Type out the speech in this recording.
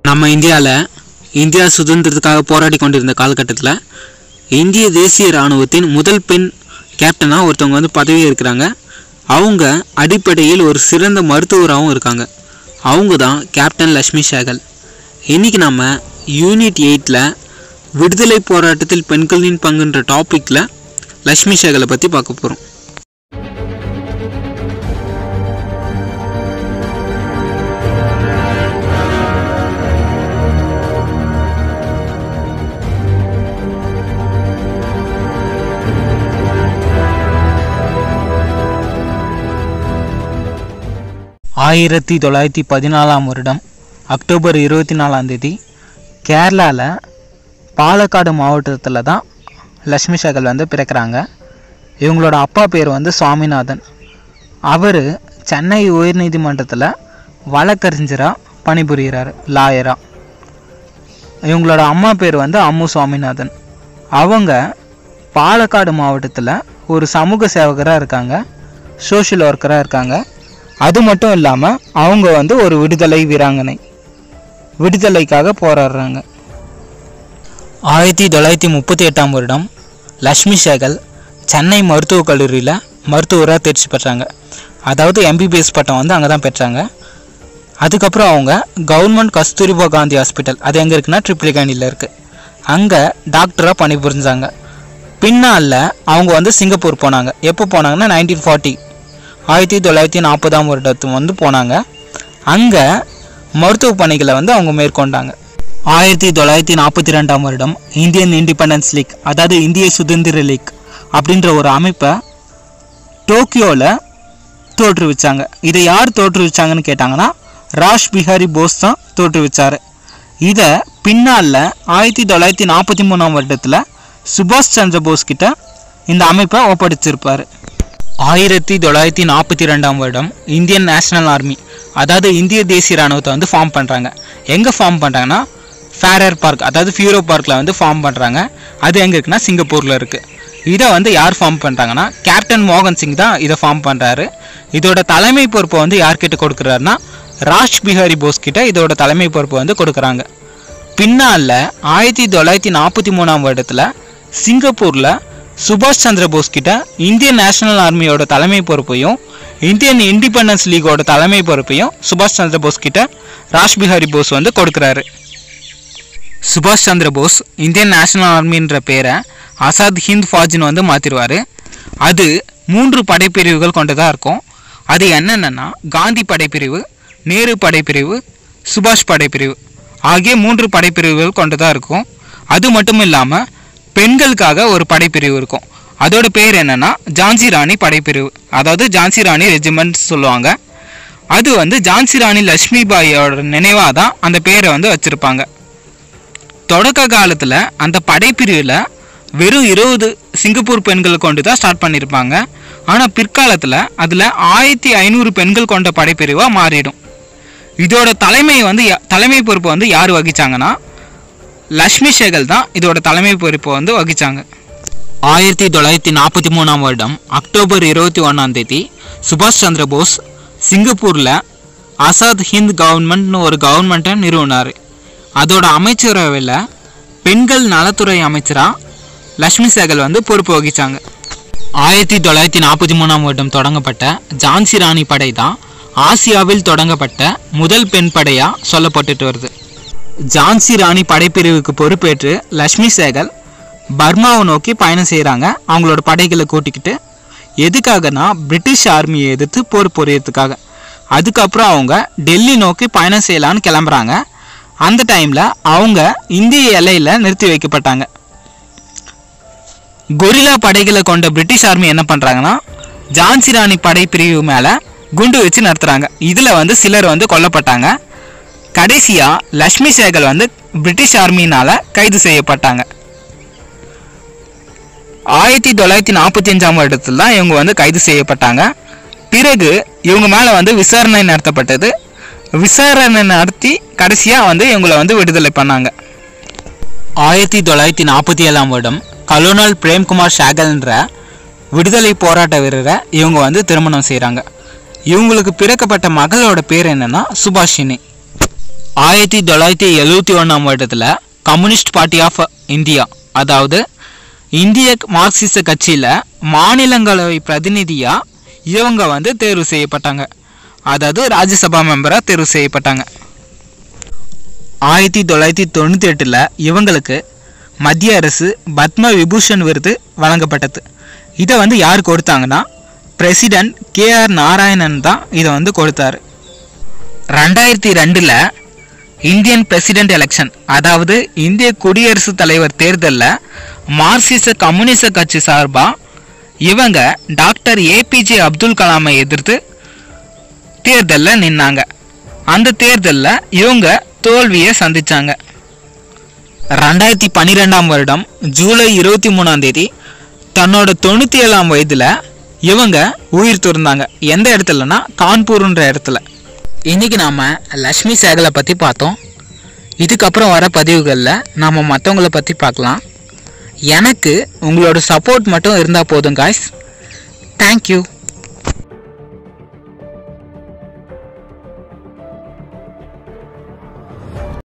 நம்ம இந்தியாவில் இந்தியா சுதந்திரத்துக்காக போராடி கொண்டிருந்த காலகட்டத்தில் இந்திய தேசிய இராணுவத்தின் முதல் பெண் கேப்டனாக ஒருத்தவங்க வந்து பதவி இருக்கிறாங்க அவங்க அடிப்படையில் ஒரு சிறந்த மருத்துவராகவும் இருக்காங்க அவங்க தான் கேப்டன் லக்ஷ்மி சேகல் இன்றைக்கி நம்ம யூனிட் எயிட்டில் விடுதலை போராட்டத்தில் பெண்களின் பங்குன்ற டாப்பிக்கில் லக்ஷ்மி சேகலை பற்றி பார்க்க போகிறோம் ஆயிரத்தி தொள்ளாயிரத்தி பதினாலாம் வருடம் அக்டோபர் இருபத்தி நாலாம் தேதி கேரளாவில் பாலக்காடு மாவட்டத்தில் தான் லக்ஷ்மி சேகல் வந்து பிறக்கிறாங்க இவங்களோட அப்பா பேர் வந்து சுவாமிநாதன் அவர் சென்னை உயர்நீதிமன்றத்தில் வழக்கறிஞராக பணிபுரிகிறார் லாயராக இவங்களோட அம்மா பேர் வந்து அம்மு சுவாமிநாதன் அவங்க பாலக்காடு மாவட்டத்தில் ஒரு சமூக சேவகராக இருக்காங்க சோஷியல் ஒர்க்கராக இருக்காங்க அது மட்டும் இல்லாமல் அவங்க வந்து ஒரு விடுதலை வீராங்கனை விடுதலைக்காக போராடுறாங்க ஆயிரத்தி தொள்ளாயிரத்தி முப்பத்தி எட்டாம் வருடம் லக்ஷ்மி சேகல் சென்னை மருத்துவக் கல்லூரியில் மருத்துவராக தேர்ச்சி பெற்றாங்க அதாவது எம்பிபிஎஸ் பட்டம் வந்து அங்கே தான் பெற்றாங்க அதுக்கப்புறம் அவங்க கவர்மெண்ட் கஸ்தூரிபா காந்தி ஹாஸ்பிட்டல் அது எங்கே இருக்குன்னா ட்ரிப்ளிகானியில் இருக்குது அங்கே டாக்டராக பணிபுரிஞ்சாங்க பின்னால் அவங்க வந்து சிங்கப்பூர் போனாங்க எப்போ போனாங்கன்னா நைன்டீன் ஃபார்ட்டி ஆயிரத்தி தொள்ளாயிரத்தி நாற்பதாம் வருடத்து வந்து போனாங்க அங்கே மருத்துவ பணிகளை வந்து அவங்க மேற்கொண்டாங்க ஆயிரத்தி தொள்ளாயிரத்தி நாற்பத்தி ரெண்டாம் வருடம் இந்தியன் இண்டிபெண்டன்ஸ் லீக் அதாவது இந்திய சுதந்திர லீக் அப்படின்ற ஒரு அமைப்பை டோக்கியோவில் தோற்றுவிச்சாங்க இதை யார் தோற்றுவிச்சாங்கன்னு கேட்டாங்கன்னா ராஷ் பிஹாரி போஸ் தான் தோற்றுவிச்சார் இதை பின்னால் ஆயிரத்தி தொள்ளாயிரத்தி நாற்பத்தி மூணாம் வருடத்தில் சுபாஷ் சந்திர போஸ் கிட்ட இந்த அமைப்பை ஒப்படைச்சிருப்பார் ஆயிரத்தி தொள்ளாயிரத்தி நாற்பத்தி ரெண்டாம் வருடம் இந்தியன் நேஷனல் ஆர்மி அதாவது இந்திய தேசிய இராணுவத்தை வந்து ஃபார்ம் பண்ணுறாங்க எங்கே ஃபார்ம் பண்ணுறாங்கன்னா ஃபேரர் பார்க் அதாவது ஃபியூரோ பார்க்கில் வந்து ஃபார்ம் பண்ணுறாங்க அது எங்கே இருக்குன்னா சிங்கப்பூரில் இருக்குது இதை வந்து யார் ஃபார்ம் பண்ணுறாங்கன்னா கேப்டன் மோகன் சிங் தான் இதை ஃபார்ம் பண்ணுறாரு இதோட தலைமை பொறுப்பை வந்து யார்கிட்ட கொடுக்குறாருன்னா ராஜ் பிஹாரி போஸ் கிட்ட இதோட தலைமை பொறுப்பை வந்து கொடுக்குறாங்க பின்னால் ஆயிரத்தி தொள்ளாயிரத்தி நாற்பத்தி மூணாம் வருடத்தில் சிங்கப்பூரில் சுபாஷ் சந்திர போஸ் கிட்ட இந்தியன் நேஷனல் ஆர்மியோட தலைமை பொறுப்பையும் இந்தியன் இண்டிபெண்டன்ஸ் லீகோட தலைமை பொறுப்பையும் சுபாஷ் சந்திர போஸ் கிட்ட ராஜ் பிஹாரி போஸ் வந்து கொடுக்குறாரு சுபாஷ் சந்திர போஸ் இந்தியன் நேஷனல் ஆர்மின்ற பேரை ஆசாத் ஹிந்த் ஃபாஜ்னு வந்து மாற்றிடுவார் அது மூன்று படைப்பிரிவுகள் கொண்டதாக இருக்கும் அது என்னென்னா காந்தி படைப்பிரிவு நேரு படைப்பிரிவு சுபாஷ் படைப்பிரிவு ஆகிய மூன்று படைப்பிரிவுகள் கொண்டதாக இருக்கும் அது மட்டும் இல்லாமல் பெண்களுக்காக ஒரு படைப்பிரிவு இருக்கும் அதோட பேர் என்னன்னா ஜான்சி ராணி படைப்பிரிவு அதாவது ஜான்சி ராணி ரெஜிமெண்ட் சொல்லுவாங்க அது வந்து ஜான்சி ராணி லக்ஷ்மி பாயோட நினைவாக தான் அந்த பேரை வந்து வச்சுருப்பாங்க தொடக்க காலத்தில் அந்த படைப்பிரிவில் வெறும் இருபது சிங்கப்பூர் பெண்கள் கொண்டு தான் ஸ்டார்ட் பண்ணியிருப்பாங்க ஆனால் பிற்காலத்தில் அதில் ஆயிரத்தி ஐநூறு பெண்கள் கொண்ட படைப்பிரிவாக மாறிடும் இதோட தலைமை வந்து யா- தலைமை பொறுப்பை வந்து யார் வகிச்சாங்கன்னா லக்ஷ்மி சேகல் தான் இதோட தலைமை பொறுப்பை வந்து வகிச்சாங்க ஆயிரத்தி தொள்ளாயிரத்தி நாற்பத்தி மூணாம் வருடம் அக்டோபர் இருபத்தி ஒன்றாம் தேதி சுபாஷ் சந்திர போஸ் சிங்கப்பூரில் ஆசாத் ஹிந்த் கவர்மெண்ட்னு ஒரு கவர்மெண்ட்டை நிறுவினார் அதோட அமைச்சரவையில் பெண்கள் நலத்துறை அமைச்சராக லக்ஷ்மி சேகல் வந்து பொறுப்பு வகிச்சாங்க ஆயிரத்தி தொள்ளாயிரத்தி நாற்பத்தி மூணாம் வருடம் தொடங்கப்பட்ட ஜான்சி ராணி படை தான் ஆசியாவில் தொடங்கப்பட்ட முதல் பெண் படையாக சொல்லப்பட்டுட்டு வருது ஜான்சி ராணி படைப்பிரிவுக்கு பொறுப்பேற்று லக்ஷ்மி சேகல் பர்மாவை நோக்கி பயணம் செய்கிறாங்க அவங்களோட படைகளை கூட்டிக்கிட்டு எதுக்காகனா பிரிட்டிஷ் ஆர்மியை எதிர்த்து போர் புரியறதுக்காக அதுக்கப்புறம் அவங்க டெல்லி நோக்கி பயணம் செய்யலான்னு கிளம்புறாங்க அந்த டைமில் அவங்க இந்திய எல்லையில் நிறுத்தி வைக்கப்பட்டாங்க கொரில்லா படைகளை கொண்ட பிரிட்டிஷ் ஆர்மி என்ன பண்ணுறாங்கன்னா ஜான்சி ராணி படைப்பிரிவு மேலே குண்டு வச்சு நடத்துகிறாங்க இதில் வந்து சிலர் வந்து கொல்லப்பட்டாங்க கடைசியாக லக்ஷ்மி சேகல் வந்து பிரிட்டிஷ் ஆர்மியினால் கைது செய்யப்பட்டாங்க ஆயிரத்தி தொள்ளாயிரத்தி நாற்பத்தி அஞ்சாம் வருடத்தில் தான் இவங்க வந்து கைது செய்யப்பட்டாங்க பிறகு இவங்க மேலே வந்து விசாரணை நடத்தப்பட்டது விசாரணை நடத்தி கடைசியாக வந்து இவங்களை வந்து விடுதலை பண்ணாங்க ஆயிரத்தி தொள்ளாயிரத்தி நாற்பத்தி ஏழாம் வருடம் கலோனல் பிரேம்குமார் ஷாகல்ன்ற விடுதலை போராட்ட வீரரை இவங்க வந்து திருமணம் செய்கிறாங்க இவங்களுக்கு பிறக்கப்பட்ட மகளோட பேர் என்னன்னா சுபாஷினி ஆயிரத்தி தொள்ளாயிரத்தி எழுவத்தி ஒன்றாம் வருடத்தில் கம்யூனிஸ்ட் பார்ட்டி ஆஃப் இந்தியா அதாவது இந்திய மார்க்சிச கட்சியில் மாநிலங்களவை பிரதிநிதியாக இவங்க வந்து தேர்வு செய்யப்பட்டாங்க அதாவது ராஜ்யசபா மெம்பராக தேர்வு செய்யப்பட்டாங்க ஆயிரத்தி தொள்ளாயிரத்தி தொண்ணூற்றி எட்டில் இவங்களுக்கு மத்திய அரசு பத்ம விபூஷன் விருது வழங்கப்பட்டது இதை வந்து யார் கொடுத்தாங்கன்னா பிரசிடென்ட் கேஆர் நாராயணன் தான் இதை வந்து கொடுத்தாரு ரெண்டாயிரத்தி ரெண்டில் இந்தியன் பிரசிடென்ட் எலெக்ஷன் அதாவது இந்திய குடியரசுத் தலைவர் தேர்தலில் மார்க்சிச கம்யூனிச கட்சி சார்பாக இவங்க டாக்டர் ஏபிஜே அப்துல் கலாமை எதிர்த்து தேர்தலில் நின்னாங்க அந்த தேர்தலில் இவங்க தோல்வியை சந்திச்சாங்க ரெண்டாயிரத்தி பன்னிரெண்டாம் வருடம் ஜூலை இருபத்தி மூணாம் தேதி தன்னோட தொண்ணூற்றி ஏழாம் வயதில் இவங்க உயிர் துறந்தாங்க எந்த இடத்துலனா கான்பூர்ன்ற இடத்துல இன்னைக்கு நாம் லக்ஷ்மி சேகலை பற்றி பார்த்தோம் இதுக்கப்புறம் வர பதிவுகளில் நாம் மற்றவங்கள பற்றி பார்க்கலாம் எனக்கு உங்களோட சப்போர்ட் மட்டும் இருந்தால் போதும் காய்ஸ் தேங்க்யூ